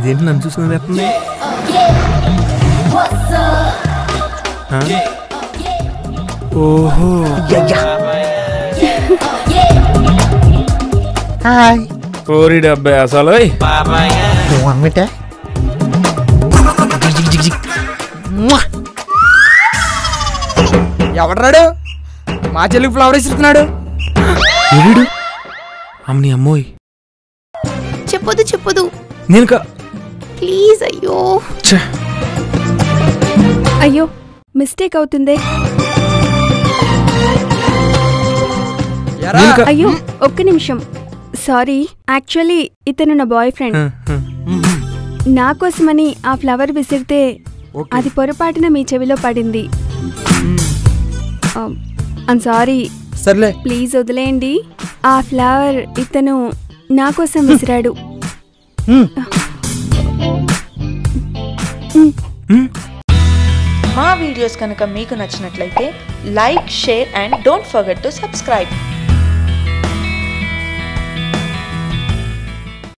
ఇదేంటి నన్ను చూసిన వేస్తుంది ఓహో హాయ్ ఓరి డెబ్బై అసలు నువ్వు అమ్మిటే ఎవడరాడు మా చెల్లికి ఫ్లవర్ ఇస్తున్నాడు ఎవడు అమ్మని అమ్మోయ్ చెప్పొద్దు చెప్పొద్దు నేను కా ప్లీజ్ అయ్యో ఛే, అయ్యో మిస్టేక్ అవుతుందే ఎరా నేను కా- అయ్యో ఒక్క నిమిషం సారీ యాక్చువల్లీ ఇతను నా బాయ్ ఫ్రెండ్ ఆ, ఆ. నా కోసమని ఆ ఫ్లవర్ విసిరితే అది పొరపాటున మీ చెవిలో పడింది ఐమ్ సారీ సర్లే ప్లీజ్ వదిలేయండి ఆ ఫ్లవర్ ఇతను నా కోసం విసిరాడు మా వీడియోస్ కనుక మీకు నచ్చినట్లయితే like share and don't forget to subscribe